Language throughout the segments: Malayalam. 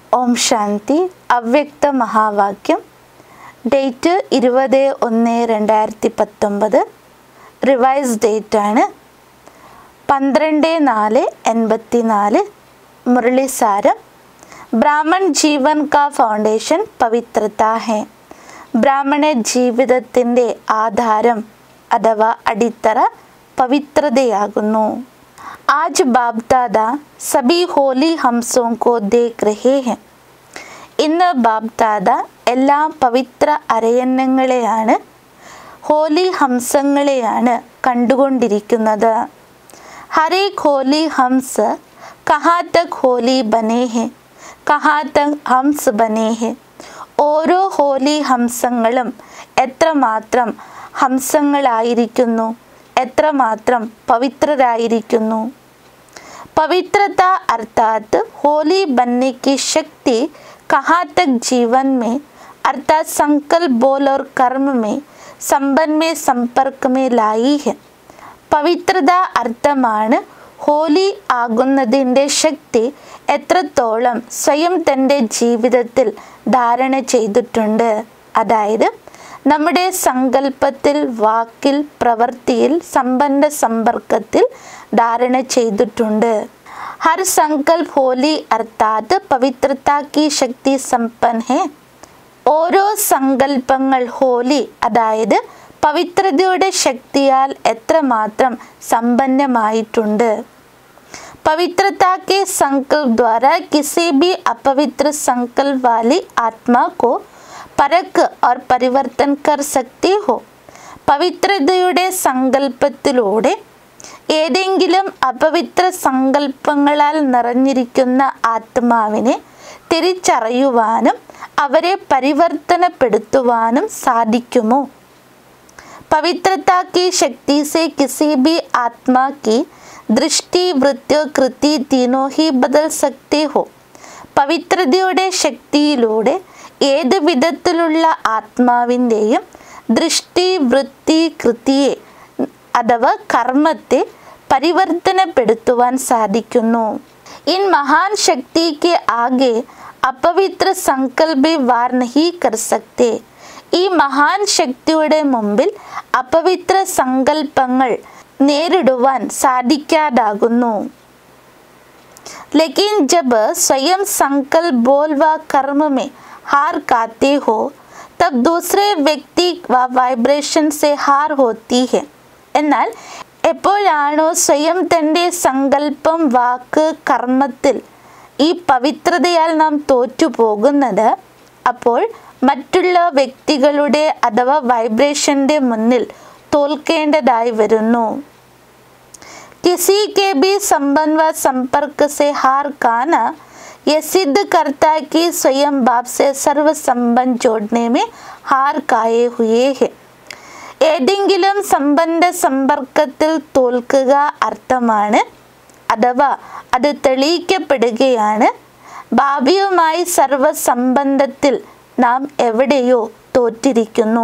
ഓം ശാന്തി അവ്യക്ത മഹാവാക്യം ഡേറ്റ് ഇരുപത് ഒന്ന് രണ്ടായിരത്തി പത്തൊമ്പത് റിവൈസ് ഡേറ്റ് ആണ് പന്ത്രണ്ട് നാല് എൺപത്തി നാല് മുരളിസാരം ബ്രാഹ്മൺ ജീവൻ കാ ഫൗണ്ടേഷൻ പവിത്രത ഹെ ബ്രാഹ്മണ ജീവിതത്തിൻ്റെ ആധാരം അഥവാ അടിത്തറ പവിത്രതയാകുന്നു आज बाप दादा सभी होली हंसों को देख रहे हैं ഇന്ന് ബാബ്ദാദ എല്ലാ പവിത്ര അരയന്നങ്ങളെയാണ് ഹോലി ഹംസങ്ങളെയാണ് കണ്ടുകൊണ്ടിരിക്കുന്നത് ഹരേക് ഹോലി ഹംസ് കഹാ തക് ഹോലി ബനേ ഹെ കഹാ തക് ഹംസ് ബനേ ഹെ ഓരോ ഹോലി ഹംസങ്ങളും എത്രമാത്രം ഹംസങ്ങളായിരിക്കുന്നു എത്രമാത്രം പവിത്രരായിരിക്കുന്നു पवित्रता अर्थात होली बनने की शक्ति कहाँ तक जीवन में अर्थात संकल्प बोल और कर्म में संबंध में संपर्क में लाई है പവിത്രത അർത്ഥമാണ് ഹോലി ആകുന്നതിൻ്റെ ശക്തി എത്രത്തോളം സ്വയം തൻ്റെ ജീവിതത്തിൽ ധാരണ ചെയ്തിട്ടുണ്ട് അതായത് നമ്മുടെ സങ്കല്പത്തിൽ വാക്കിൽ പ്രവൃത്തിയിൽ സമ്പന്ന സമ്പർക്കത്തിൽ ധാരണ ചെയ്തിട്ടുണ്ട് ഹർ സങ്കൽപ് ഹോലി അർത്ഥാത് പവിത്രത കി ശക്തി സമ്പൻ ഹെ ഓരോ സങ്കല്പങ്ങൾ ഹോലി അതായത് പവിത്രതയുടെ ശക്തിയാൽ എത്രമാത്രം സമ്പന്നമായിട്ടുണ്ട് पवित्रता के संकल्प द्वारा किसी भी अपवित्र संकल्प वाली आत्मा को परख और परिवर्तन कर सकते हो പവിത്രതയുടെ സങ്കല്പത്തിലൂടെ ഏതെങ്കിലും അപവിത്ര സങ്കല്പങ്ങളാൽ നിറഞ്ഞിരിക്കുന്ന ആത്മാവിനെ തിരിച്ചറിയുവാനും അവരെ പരിവർത്തനപ്പെടുത്തുവാനും സാധിക്കുമോ पवित्रता की शक्ति से किसी भी आत्मा की ദൃഷ്ടി വൃത്യോ കൃതി തീനോ ഹി ബദൽ സക്തി ഹോ പവിത്രതയുടെ ശക്തിയിലൂടെ ഏത് വിധത്തിലുള്ള ആത്മാവിൻ്റെയും ദൃഷ്ടി വൃത്തി കൃതിയെ അഥവാ കർമ്മത്തെ പരിവർത്തനപ്പെടുത്തുവാൻ സാധിക്കുന്നു ഇൻ മഹാൻ ശക്തിക്ക് ആകെ അപവിത്ര സങ്കൽപി വാർ നഹി കർ സക്തേ ഈ മഹാൻ ശക്തിയുടെ മുമ്പിൽ അപവിത്ര സങ്കല്പങ്ങൾ നേരിടുവാൻ സാധിക്കാതാകുന്നു लेकिन जब स्वयं संकल्प बोल व कर्म में हार खाते हो तब दूसरे व्यक्ति व वाइब्रेशन से हार होती है എന്നാൽ എപ്പോഴാണോ സ്വയം തൻ്റെ സങ്കല്പം വാക്ക് കർമ്മത്തിൽ ഈ പവിത്രതയാൽ നാം തോറ്റുപോകുന്നത് അപ്പോൾ മറ്റുള്ള വ്യക്തികളുടെ അഥവാ വൈബ്രേഷൻ്റെ മുന്നിൽ തോൽക്കേണ്ടതായി വരുന്നു किसी के भी संबंध व संपर्क से हार खाना यह सिद्ध करता है कि स्वयं बाप से सर्व संबंध जोड़ने में हार खाए हुए हैं ഏതെങ്കിലും സംബന്ധ സമ്പർക്കത്തിൽ തോൽക്കുക അർത്ഥമാണ് അഥവാ അത് തെളിയിക്കപ്പെടുകയാണ് ഭാവിയുമായി സർവസംബന്ധത്തിൽ നാം എവിടെയോ തോറ്റിരിക്കുന്നു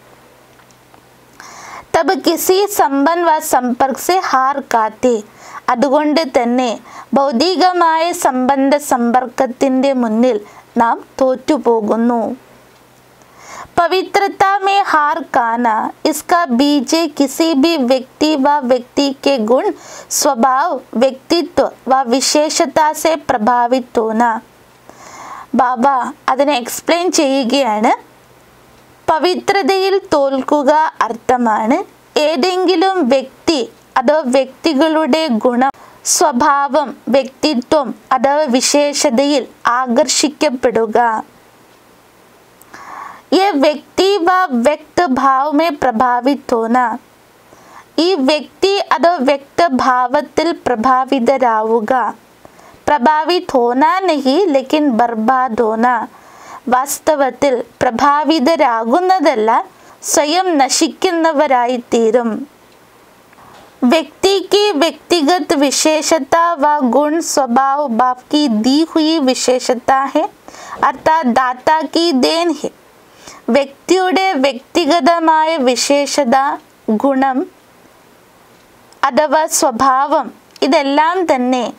തബ് കിസി സമ്പൻ വ സമ്പർക്ക് സെ ഹാർ കാത്തെ അതുകൊണ്ട് തന്നെ ഭൗതികമായ സംബന്ധ സമ്പർക്കത്തിൻ്റെ മുന്നിൽ നാം തോറ്റുപോകുന്നു पवित्रता में हार खाना इसका बीज किसी भी व्यक्ति व व्यक्ति के गुण स्वभाव व्यक्तित्व व विशेषता से प्रभावित होना ബാബ അതിനെ എക്സ്പ്ലെയിൻ ചെയ്യുകയാണ് പവിത്രതയിൽ തോൽക്കുക അർത്ഥമാണ് ഏതെങ്കിലും വ്യക്തി അഥവാ വ്യക്തികളുടെ ഗുണം സ്വഭാവം വ്യക്തിത്വം അഥവാ വിശേഷതയിൽ ആകർഷിക്കപ്പെടുക ये व्यक्ति व व्यक्त भाव में प्रभावित होना ഈ വ്യക്തി അതോ വ്യക്തഭാവത്തിൽ പ്രഭാവിതരാവുക പ്രഭാവിത് ഹോന നഹി ലെക്കിൻ ബർബാദ് ഹോന വാസ്തവത്തിൽ പ്രഭാവിതരാകുന്നതല്ല സ്വയം നശിക്കുന്നവരായി തീരും व्यक्ति की व्यक्तिगत विशेषता व गुण स्वभाव बाप की दी हुई विशेषता है अर्थात दाता की देन है വ്യക്തിയുടെ വ്യക്തിഗതമായ വിശേഷത ഗുണം അഥവാ സ്വഭാവം ഇതെല്ലാം തന്നെ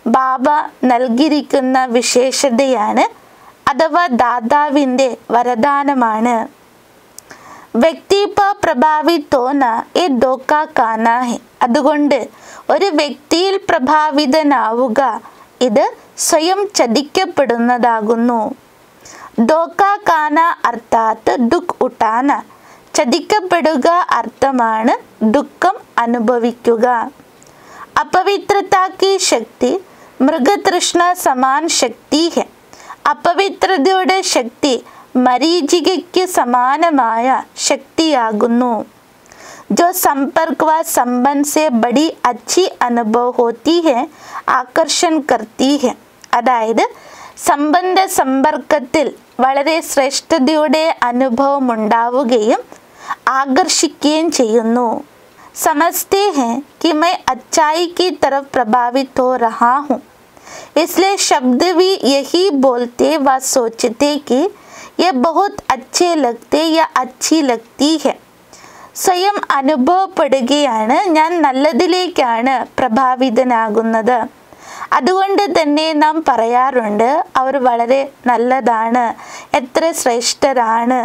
ബാബ നൽകിയിരിക്കുന്ന വിശേഷതയാണ് അഥവാ ദാതാവിൻ്റെ വരദാനമാണ് വ്യക്തി പ പ്രഭാവിത് ഹോന എ ദോക്ക കാന ഹെ അതുകൊണ്ട് ഒരു വ്യക്തിയിൽ പ്രഭാവിതനാവുക ഇത് സ്വയം ചതിക്കപ്പെടുന്നതാകുന്നു ദോക്ക കാന അർത്ഥാത്ത് ദുഃഖ് ഉട്ടാന ചതിക്കപ്പെടുക അർത്ഥമാണ് ദുഃഖം അനുഭവിക്കുക अपवित्रता की ശക്തി മൃഗതൃഷ്ണ സമാൻ ശക്തി ഹെ അപവിത്രതയുടെ ശക്തി മരീചികയ്ക്ക് സമാനമായ ശക്തിയാകുന്നു जो संपर्क व संबंध से बड़ी अच्छी अनुभव होती है ആകർഷൺ करती है അതായത് സംബന്ധ സമ്പർക്കത്തിൽ വളരെ ശ്രേഷ്ഠതയുടെ അനുഭവം ഉണ്ടാവുകയും ആകർഷിക്കുകയും ചെയ്യുന്നു समझते हैं कि मैं अच्छाई की तरफ प्रभावित हो रहा हूँ इसलिए शब्द भी यही बोलते व सोचते कि ये बहुत अच्छे लगते या अच्छी लगती है സ്വയം അനുഭവപ്പെടുകയാണ് ഞാൻ നല്ലതിലേക്കാണ് പ്രഭാവിതനാകുന്നത് അതുകൊണ്ട് തന്നെ നാം പറയാറുണ്ട് അവർ വളരെ നല്ലതാണ് എത്ര ശ്രേഷ്ഠരാണ്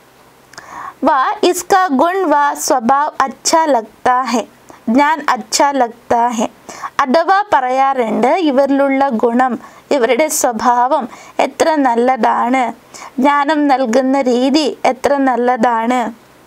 व इसका गुण व स्वभाव अच्छा लगता है ഞാൻ അച്ഛ ലഗ്ത ഹെ അഥവാ പറയാറുണ്ട് ഇവരിലുള്ള ഗുണം ഇവരുടെ സ്വഭാവം എത്ര നല്ലതാണ് ജ്ഞാനം നൽകുന്ന രീതി എത്ര നല്ലതാണ്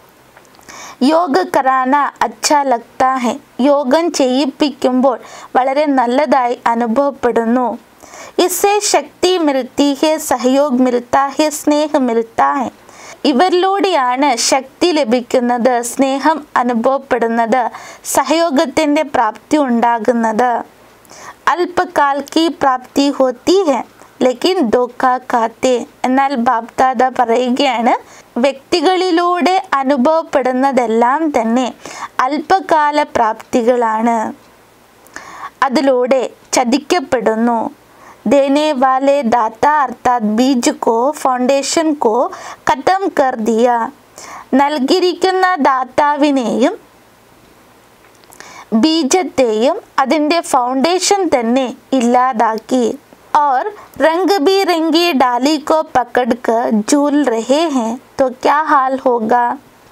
യോഗ കറാന അച്ഛ ലഗ്ത ഹെ യോഗം ചെയ്യിപ്പിക്കുമ്പോൾ വളരെ നല്ലതായി അനുഭവപ്പെടുന്നു ഇസേ ശക്തി മിൽത്തി ഹെ സഹയോഗ് മിൽത്താ ഹെ സ്നേഹ മിൽത്താ ഹെ ഇവരിലൂടെയാണ് ശക്തി ലഭിക്കുന്നത് സ്നേഹം അനുഭവപ്പെടുന്നത് സഹയോഗത്തിൻ്റെ പ്രാപ്തി ഉണ്ടാകുന്നത് അല്പകാൽ കി പ്രാപ്തി ഹോത്തി ഹെ ലേക്കിൻ ദോക്ക കാത്തെ എന്നാൽ ബാപ്ദാദ പറയുകയാണ് വ്യക്തികളിലൂടെ അനുഭവപ്പെടുന്നതെല്ലാം തന്നെ അല്പകാല പ്രാപ്തികളാണ് അതിലൂടെ ചതിക്കപ്പെടുന്നു देने वाले दाता अर्थात बीज को ഫൗണ്ടേഷൻ കോ ഖത്തം കർ ദിയ നൽകിയിരിക്കുന്ന ദാതാവിനെയും ബീജത്തെയും അതിൻ്റെ ഫൗണ്ടേഷൻ തന്നെ ഇല്ലാതാക്കി और रंग बिरंगी डाली को पकड़कर झूल रहे हैं तो क्या हाल होगा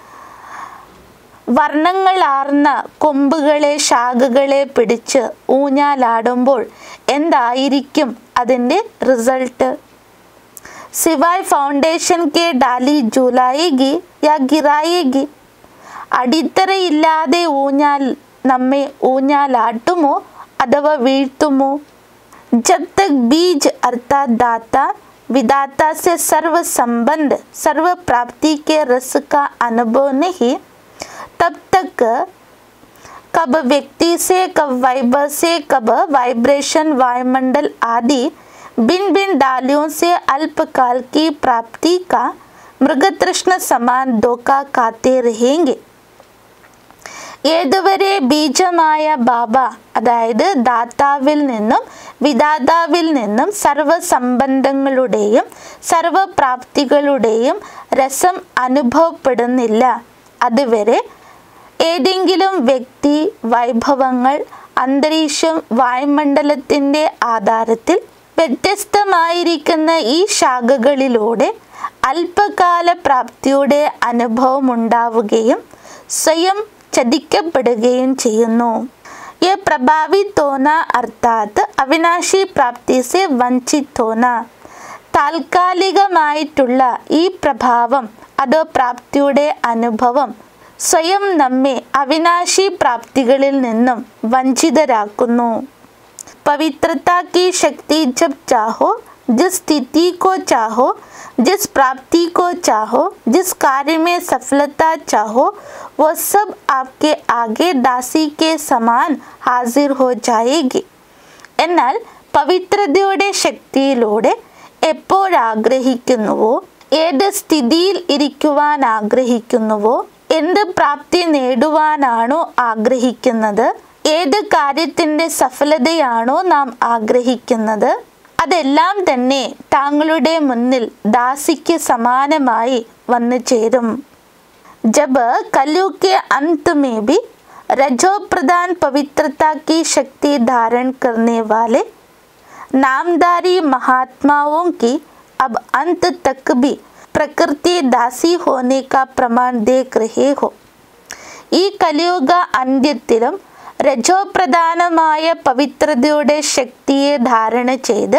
വർണ്ണങ്ങളാർന്ന കൊമ്പുകളെ ശാഖകളെ പിടിച്ച് ഊഞ്ഞാലാടുമ്പോൾ എന്തായിരിക്കും അതിൻ്റെ റിസൾട്ട് സിവായ് ഫൗണ്ടേഷൻ കെ ഡാലി ജൂലായേഗി യാ ഗിറായേഗി അടിത്തറയില്ലാതെ ഊഞ്ഞാൽ നമ്മെ ഊഞ്ഞാലാട്ടുമോ അഥവാ വീഴ്ത്തുമോ जब तक बीज अर्थात दाता विदाता से सर्व संबंध सर्व प्राप्ति के रस का अनुभव नहीं तब तक कब व्यक्ति से कब वाइबर से कब वाइब्रेशन वायुमंडल आदि भिन्न भिन्न डालियों से अल्पकाल की प्राप्ति का मृगतृष्ण समान धोखा खाते रहेंगे ഏതുവരെ ബീജമായ ബാബ അതായത് ദാതാവിൽ നിന്നും വിദാതാവിൽ നിന്നും സർവസംബന്ധങ്ങളുടെയും സർവപ്രാപ്തികളുടെയും രസം അനുഭവപ്പെടുന്നില്ല അതുവരെ ഏതെങ്കിലും വ്യക്തി വൈഭവങ്ങൾ അന്തരീക്ഷം വായുമണ്ഡലത്തിൻ്റെ ആധാരത്തിൽ വ്യത്യസ്തമായിരിക്കുന്ന ഈ ശാഖകളിലൂടെ അല്പകാല പ്രാപ്തിയുടെ അനുഭവം ഉണ്ടാവുകയും സ്വയം ചതിക്കപ്പെടുകയും ചെയ്യുന്നു ये प्रभावित होना अर्थात അവിനാശി പ്രാപ്തി സെ വഞ്ചിത് ഹോന താൽക്കാലികമായിട്ടുള്ള ഈ പ്രഭാവം അതോ പ്രാപ്തിയുടെ അനുഭവം സ്വയം നമ്മെ അവിനാശി പ്രാപ്തികളിൽ നിന്നും വഞ്ചിതരാക്കുന്നു पवित्रता की शक्ति जब चाहो जिस स्थिति को चाहो जिस प्राप्ति को चाहो जिस कार्य में सफलता चाहो वो सब आपके आगे दासी के समान हाजिर हो जाएगी എന്നാൽ പവിത്രതയുടെ ശക്തിയിലൂടെ എപ്പോഴാഗ്രഹിക്കുന്നുവോ ഏത് സ്ഥിതിയിൽ ഇരിക്കുവാൻ ആഗ്രഹിക്കുന്നുവോ എന്ത് പ്രാപ്തി നേടുവാനാണോ ആഗ്രഹിക്കുന്നത് ഏത് കാര്യത്തിൻ്റെ സഫലതയാണോ നാം ആഗ്രഹിക്കുന്നത് അതെല്ലാം തന്നെ താങ്കളുടെ മുന്നിൽ ദാസിക്ക് സമാനമായി വന്നു ചേരും ജബ് कलयुग के अंत में भी रजो प्रधान पवित्रता की शक्ति धारण करने वाले नामधारी महात्माओं की अब अंत तक भी प्रकृति दासी होने का प्रमाण देख रहे हो ഈ കലിയുഗ അന്ത്യത്തിലും രജോപ്രധാനമായ പവിത്രതയുടെ ശക്തിയെ ധാരണ ചെയ്ത്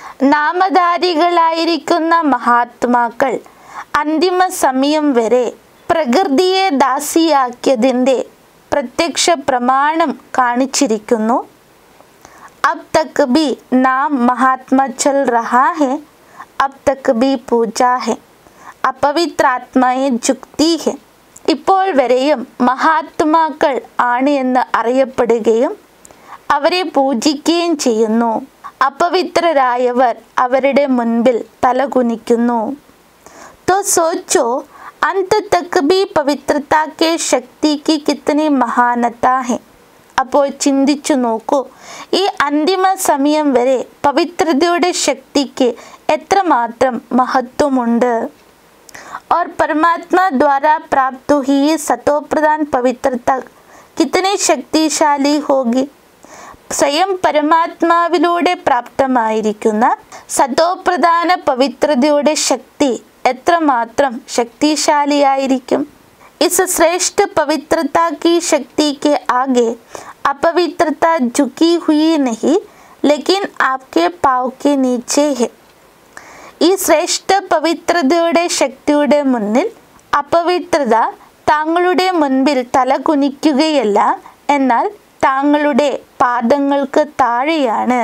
നാമധാരികളായിരിക്കുന്ന മഹാത്മാക്കൾ അന്തിമ സമയം വരെ പ്രകൃതിയെ ദാസിയാക്കിയതിൻ്റെ പ്രത്യക്ഷ പ്രമാണം കാണിച്ചിരിക്കുന്നു अब तक भी नाम महात्मा चल रहा है अब तक भी पूजा है അപവിത്രാത്മയെ ജുക്തി ഹെ ഇപ്പോൾ വരെയും മഹാത്മാക്കൾ ആണ് എന്ന് അറിയപ്പെടുകയും അവരെ പൂജിക്കുകയും ചെയ്യുന്നു അപവിത്രരായവർ അവരുടെ മുൻപിൽ തലകുനിക്കുന്നു तो सोचो अंत तक भी पवित्रता के शक्ति की कितनी महानता है അപ്പോൾ ചിന്തിച്ചു നോക്കൂ ഈ അന്തിമ സമയം വരെ പവിത്രതയുടെ ശക്തിക്ക് എത്രമാത്രം മഹത്വമുണ്ട് और परमात्मा द्वारा प्राप्त हुई ये सतो प्रदान पवित्रता कितनी शक्तिशाली होगी സ്വയം പരമാത്മാവിലൂടെ പ്രാപ്തമായിരിക്കുന്ന സതോപ്രധാന പവിത്രതയുടെ ശക്തി എത്രമാത്രം ശക്തിശാലിയായിരിക്കും इस श्रेष्ठ पवित्रता की शक्ति के आगे अपवित्रता झुकी हुई नहीं लेकिन आपके पाव के नीचे है ഈ ശ്രേഷ്ഠ പവിത്രതയുടെ ശക്തിയുടെ മുന്നിൽ അപവിത്രത താങ്കളുടെ മുൻപിൽ തല കുനിക്കുകയല്ല എന്നാൽ താങ്കളുടെ പാദങ്ങൾക്ക് താഴെയാണ്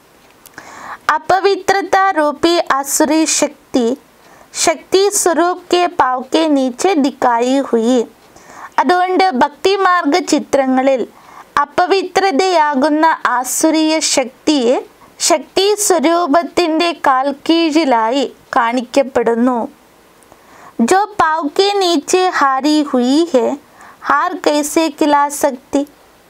अपवित्रता रूपी आसुरी शक्ति ശക്തി സ്വരൂപ് കെ പാവ് കെ നീച്ചെ ദിക്കായി ഹുയി അതുകൊണ്ട് ഭക്തിമാർഗ ചിത്രങ്ങളിൽ അപവിത്രതയാകുന്ന ആസുരീയ ശക്തിയെ ശക്തി സ്വരൂപത്തിൻ്റെ കാൽക്കീഴിലായി കാണിക്കപ്പെടുന്നു जो पाव के नीचे हारी हुई है हार कैसे खिला सकती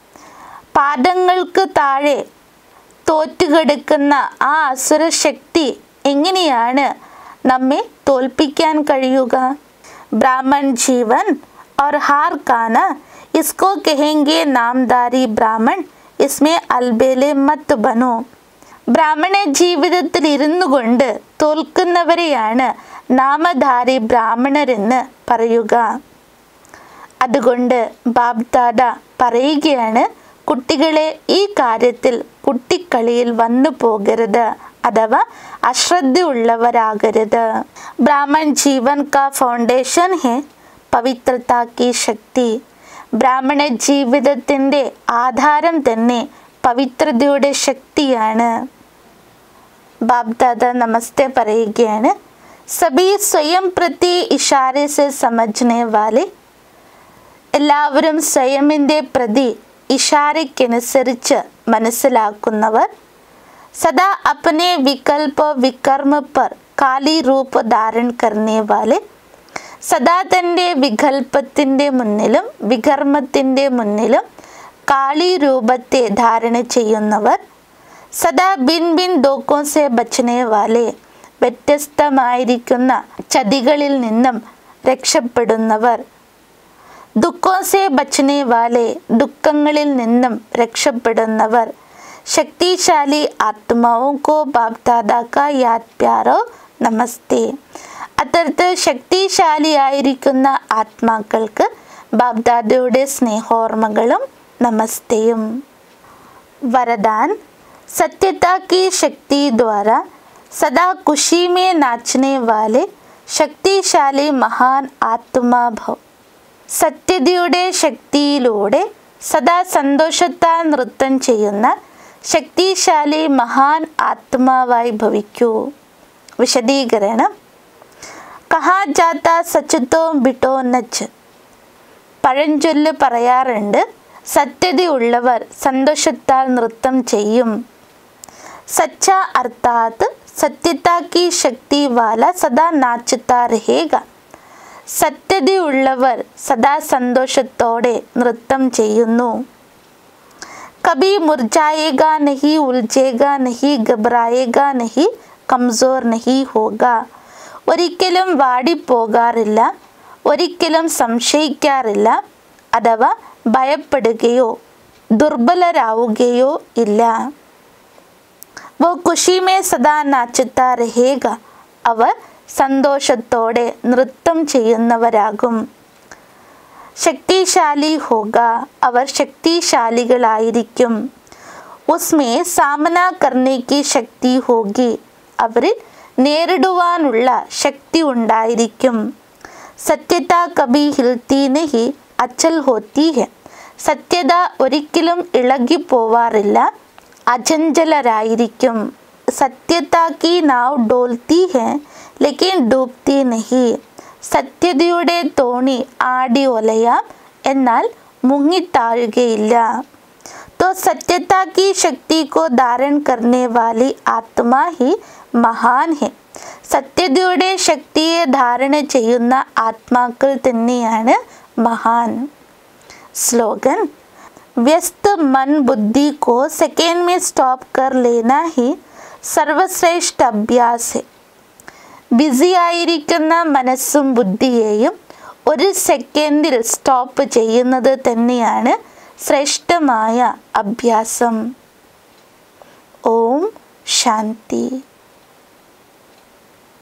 പാദങ്ങൾക്ക് താഴെ തോറ്റുകിടക്കുന്ന ആ അസുരശക്തി എങ്ങനെയാണ് നമ്മെ തോൽപ്പിക്കാൻ കഴിയുക ബ്രാഹ്മൺ ജീവൻ और हार काना इसको कहेंगे नामदारी ब्राह्मण इसमें अलबेले मत बनो ബ്രാഹ്മണ ജീവിതത്തിൽ ഇരുന്നു കൊണ്ട് തോൽക്കുന്നവരെയാണ് നാമധാരി ബ്രാഹ്മണരെന്ന് പറയുക അതുകൊണ്ട് ബാബ്ദാദ പറയുകയാണ് കുട്ടികളെ ഈ കാര്യത്തിൽ കുട്ടിക്കളിയിൽ വന്നു പോകരുത് അഥവാ അശ്രദ്ധയുള്ളവരാകരുത് ബ്രാഹ്മൺ ജീവൻ കാ ഫൗണ്ടേഷൻ ഹെ പവിത്രത കി ശക്തി ബ്രാഹ്മണ ജീവിതത്തിൻ്റെ ആധാരം തന്നെ പവിത്രതയുടെ ശക്തിയാണ് ബാബ്ദാദ നമസ്തേ പറയുകയാണ് സബി സ്വയം പ്രതി ഇഷാരെ സെ സമജ്നെ വാലെ എല്ലാവരും സ്വയമിൻ്റെ പ്രതി ഇഷാരയ്ക്കനുസരിച്ച് മനസ്സിലാക്കുന്നവർ സദാ അപ്പനെ വികൽപ വികർമ്മ പർ കാലി രൂപ ധാരൺ കർണേ വാലെ സദാ തൻ്റെ വികൽപ്പത്തിൻ്റെ മുന്നിലും വികർമ്മത്തിൻ്റെ മുന്നിലും കാളി രൂപത്തെ ധാരണ ചെയ്യുന്നവർ സദാ ബിൻ ബിൻ ദോക്കോ സെ ബച്ചനെ വാലെ വ്യത്യസ്തമായിരിക്കുന്ന ചതികളിൽ നിന്നും രക്ഷപ്പെടുന്നവർ ദുഃഖോ സെ ബച്ചനെ വാലെ ദുഃഖങ്ങളിൽ നിന്നും രക്ഷപ്പെടുന്നവർ ശക്തിശാലി ആത്മാവും കോ ബാബ്ദാദാ കാ യാദ് പ്യാരോ നമസ്തേ അത്തരത്തിൽ ശക്തിശാലിയായിരിക്കുന്ന ആത്മാക്കൾക്ക് ബാബ്ദാദയുടെ സ്നേഹോർമ്മകളും നമസ്തേയും वरदान सत्यता की शक्ति द्वारा सदा खुशी में नाचने वाले ശക്തിശാലി മഹാൻ ആത്മാഭവ് സത്യതയുടെ ശക്തിയിലൂടെ സദാ സന്തോഷത്താൽ നൃത്തം ചെയ്യുന്ന ശക്തിശാലി മഹാൻ ആത്മാവായി ഭവിക്കൂ വിശദീകരണം കഹാ ജാത്ത സച്ചത്തോ ബിട്ടോ നച്ച് പഴഞ്ചൊല്ല് പറയാറുണ്ട് സത്യതയുള്ളവർ സന്തോഷത്താൽ നൃത്തം ചെയ്യും സച്ച അർത്ഥാത് സത്യത കി ശക്തി വാല സദാ നാച്ചുത്താ രഹേഗ സത്യതയുള്ളവർ സദാ സന്തോഷത്തോടെ നൃത്തം ചെയ്യുന്നു കബി മുർജായേഗ നഹി ഉൽജേഗ നഹി ഗബറായേഗ നഹി കംസോർ നഹി ഹോഗ ഒരിക്കലും വാടിപ്പോകാറില്ല ഒരിക്കലും സംശയിക്കാറില്ല അഥവാ ഭയപ്പെടുകയോ ദുർബലരാവുകയോ ഇല്ല वो खुशी में सदा नाचുता रहेगा അവർ സന്തോഷത്തോടെ നൃത്തം ചെയ്യുന്നവരാകും ശക്തിശാലി ഹോഗ അവർ ശക്തിശാലികളായിരിക്കും ഉസ്മേ സാമന കർണേക്ക് ശക്തി ഹോഗി അവരിൽ നേരിടുവാനുള്ള ശക്തി ഉണ്ടായിരിക്കും സത്യത കബി ഹിൽത്തി നഹി അച്ചൽ ഹോത്തി ഹെ സത്യത ഒരിക്കലും ഇളകിപ്പോവാറില്ല അചഞ്ചലരായിരിക്കും സത്യത കി നാവ് ഡോൽത്തി ഹെ ലേക്കിൻ ഡൂബ്തി നഹി സത്യതയുടെ തോണി ആടി ഒലയാം എന്നാൽ മുങ്ങിത്താഴുകയില്ല तो सत्यता की शक्ति को धारण करने वाली आत्मा ही മഹാൻ ഹെ സത്യതയുടെ ശക്തിയെ ധാരണ ചെയ്യുന്ന ആത്മാക്കൾ തന്നെയാണ് മഹാൻ स्लोगन व्यस्त मन बुद्धि को सेकेंड में स्टॉप कर लेना ही സർവശ്രേഷ്ഠ അഭ്യാസ് है ബിസി ആയിരിക്കുന്ന മനസ്സും ബുദ്ധിയെയും ഒരു സെക്കൻഡിൽ സ്റ്റോപ്പ് ചെയ്യുന്നത് തന്നെയാണ് ശ്രേഷ്ഠമായ അഭ്യാസം ഓം ശാന്തി